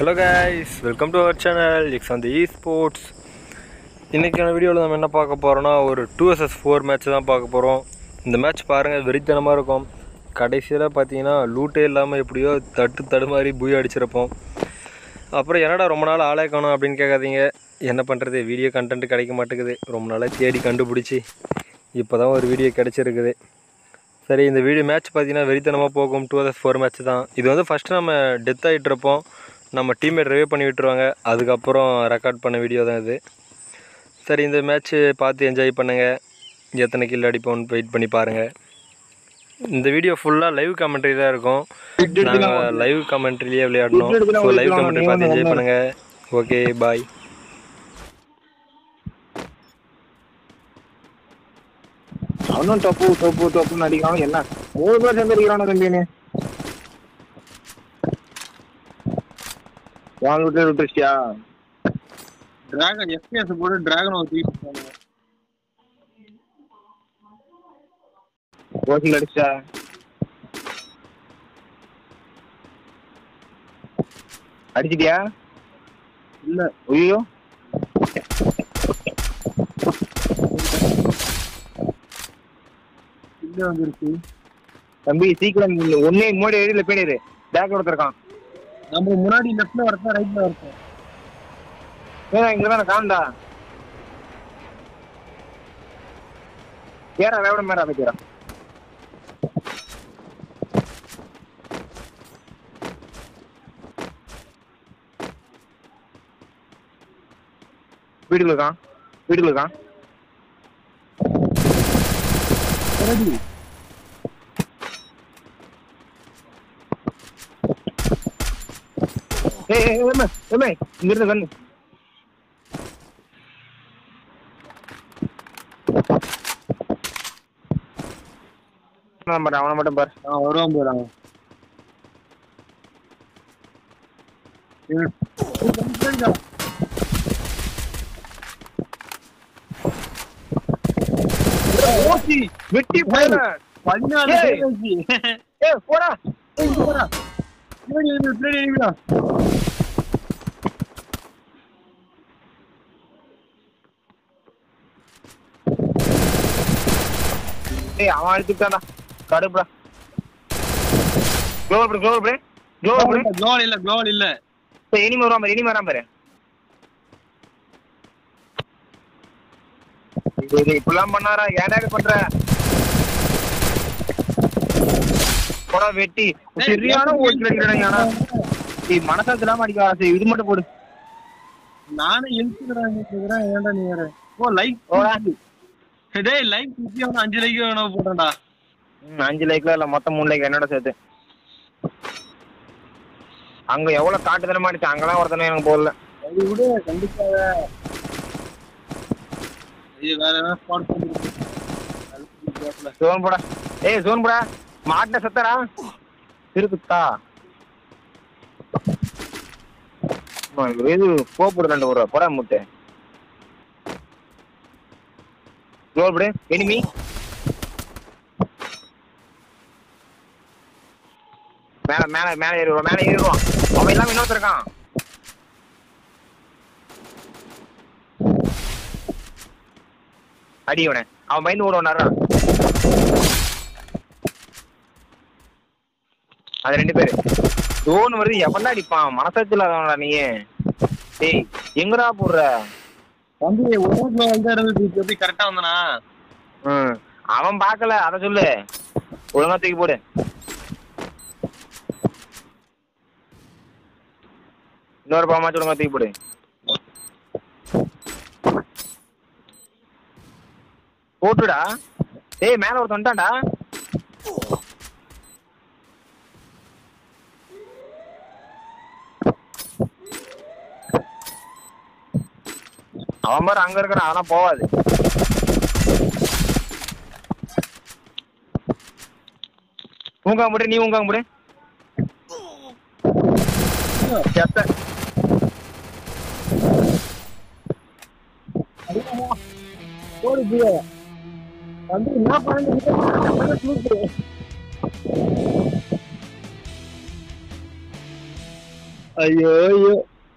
Hello guys welcome to our channel X அந்த E sports இன்றைக்கான வீடியோவில் நம்ம என்ன பார்க்க போகிறோன்னா ஒரு டூ எஸ்எஸ் ஃபோர் மேட்ச் தான் பார்க்க போகிறோம் இந்த மேட்ச் பாருங்கள் வெறித்தனமாக இருக்கும் கடைசியில் பார்த்தீங்கன்னா லூட்டே இல்லாமல் எப்படியோ தட்டு தடுமாறி புய் அடிச்சிருப்போம் அப்புறம் என்னடா ரொம்ப நாள் ஆளே காணோம் அப்படின்னு கேட்காதீங்க என்ன பண்ணுறது வீடியோ கண்டென்ட் கிடைக்க மாட்டேங்குது ரொம்ப நாளாக தேடி கண்டுபிடிச்சி இப்போ தான் ஒரு வீடியோ கிடச்சிருக்குது சரி இந்த வீடியோ மேட்ச் பார்த்தீங்கன்னா வெறித்தனமாக போகும் டூ ஹவர்ஸ் ஃபோர் மேட்ச் தான் இது வந்து ஃபஸ்ட்டு நம்ம டெத் ஆகிட்டு இருப்போம் நம்ம டீம்மேட் ரிவே பண்ணி விட்டுருவாங்க அதுக்கப்புறம் ரெக்கார்ட் பண்ண வீடியோ தான் இது சரி இந்த மேட்ச்சு பார்த்து என்ஜாய் பண்ணுங்கள் எத்தனை கில் அடிப்போம்னு வெயிட் பண்ணி பாருங்கள் இந்த வீடியோ ஃபுல்லாக லைவ் கமெண்ட்ரி தான் இருக்கும் நாங்கள் லைவ் கமெண்ட்ரிலேயே விளையாடணும் ஸோ லைவ் கமெண்ட்ரி பார்த்து என்ஜாய் பண்ணுங்கள் ஓகே பாய் அவனும் டப்பு டப்பு டப்புன்னு அடிக்கிறான் என்ன மூணு பேர் சேர்ந்து அடிக்கிறானு தம்பினு வாங்க விட்டு விட்டுருச்சியா டிராகன் எஃபிஎஸ் போட்டு டிராகன் ஒரு தூக்கி போட்டானுங்க. கோச்சில் அடிச்சா அடிச்சிட்டியா இல்ல ஐயோ இல்ல வந்துருச்சு தம்பி சீக்கிரம் ஒன்னே மூணு ஏரியில போயிடு பேக் கொடுத்துருக்கான் நம்ம முன்னாடி லெஃப்ட்ல வரட்டா ரைட்ல வரட்டும் ஏன் இங்க தானே காண்டா ஏறா வேவிட மேரா வைக்கிறா வீட்டுக்குள்ள இருக்கான் வீட்டுக்குள்ள இருக்கான் ரெடி ஏய் ஏய் ஏய் ஏமே இங்க இருந்து கண்ணு அவனை பாரு, அவனை மட்டும் பாரு ஆ வருவான் போறாங்க ஓசி வெட்டி போற பதினாலு ஏய். பேர் வச்சு. ஏய் போடா ஏய், இங்க போடா. பின்னாடி enemy, பின்னாடி enemy டா. ஏய் அவன் அடிச்சுட்டான்டா கடுப்புடா global bro global bro global bro Global இல்ல global இல்ல இப்போ இனிமே வருவான் பாரு இனிமே வரான் பாரு இது இது இப்படிலாம் பண்ணாரா ஏன்டா இது பண்ற போடா வெட்டி சரியான ஓட்டு அடிக்கிறாங்க ஆனா ஏய் மனசாத்து இல்லாம அடிக்க சரி இது மட்டும் போடு நானே எழுத்துக்கிறேன் எழுத்துக்கிறேன் ஏன்டா நீ வேற ஓ லைக் போடா டேய் லைக் குத்தி அவன அஞ்சு லைக் வேணும் போட்டேன்டா ம், அஞ்சு லைக்ல இல்ல மொத்தம் மூணு லைக் என்னோட சேர்த்து அங்க எவ்வளவு காட்டுத்தனமா அடிச்சு அங்கெல்லாம் ஒருத்தனை எனக்கு போடல அது விட கண்டிப்பாக ஐயோ வேற என்ன ஸ்பாட் பண்ணிருக்கு சோன் போடா ஏய் சோன் போடா மாட்டின செத்தரா இருக்குத்தா ஆமா, இது போப்புடு ரெண்டு ஒரு போடா முட்டை ரோல் படு எனிமி மேல மேல மேல ஏறிடுவோம் மேல ஏறிடுவோம் அவன் இல்லாம இன்னொருத்தர் இருக்கான் அடி இவனை அவன் பயந்து ஓடுவான் அது ரெண்டு பேரு டோன் வருது எவன்டா அடிப்பான் மனசாட்சி இல்லாதவன்டா நீ டேய் எங்கடா போடுற தம்பி ஒரே கோல் தான் இருந்தது எப்படி கரெக்டா வந்தனா ம் அவன் பார்க்கல அத சொல்லு ஒழுங்கா தூக்கி போடு இன்னொரு பாமாச்சு ஒழுங்கா தூக்கி போடு போட்டுடா டேய் மேல ஒருத்தன் வந்துட்டான்டா அவன் பாரு அங்க இருக்கிறான் அதெல்லாம் போவாது ஊங்க முடி நீ ஊங்க முடி செத்த போடு பிய வந்து என்ன பண்ணுங்க ஐயோ ஐயோ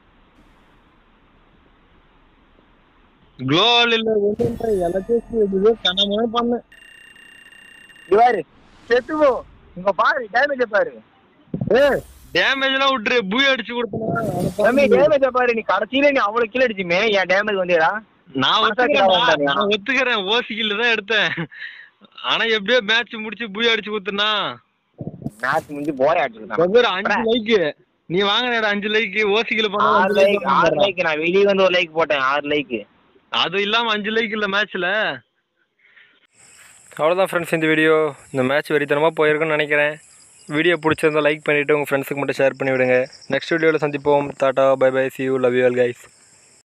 குளோவல் இல்ல ஒண்ணும் இல்ல எல்லாத்தையும் எதுவோ கனமே பண்ணு இங்க பாரு செத்து போ இங்க பாரு டேமேஜ் பாரு டேமேஜ் எல்லாம் விட்டுரு பூய் அடிச்சு தம்பி கொடுத்தனா டேமேஜ் பாரு நீ கடைசியில நீ அவ்வளவு கிலோ அடிச்சுமே என் டேமேஜ் வந்துடா நான் மனசாட்சியில ஒத்துக்கிறேன் வேண்டாம் நான் ஒத்துக்கிறேன் ஓசிக்கில் தான் எடுத்தேன் ஆனா எப்படியோ மேட்ச் முடிச்சு பூய் அடிச்சு கொடுத்தனா மேட்ச் முடிஞ்சு போரே அடிச்சுட்டான் ஒரு அஞ்சு லைக் நீ வாங்கினடா அஞ்சு லைக் ஓசிக்கில் ஆறு லைக் ஆறு பண்ண லைக் நான் வெளியே வந்து ஒரு லைக் போட்டேன் ஆறு லைக் அது இல்லாம அஞ்சு லைக் இல்ல மேட்ச்ல அவ்வளோதான் ஃப்ரெண்ட்ஸ் இந்த வீடியோ இந்த மேட்ச் வெறித்தனமாக போயிருக்குன்னு நினைக்கிறேன் வீடியோ பிடிச்சிருந்தா லைக் பண்ணிவிட்டு உங்கள் ஃப்ரெண்ட்ஸுக்கு மட்டும் ஷேர் பண்ணி விடுங்க நெக்ஸ்ட் வீடியோவில் சந்திப்போம் tata bye bye see you love you all guys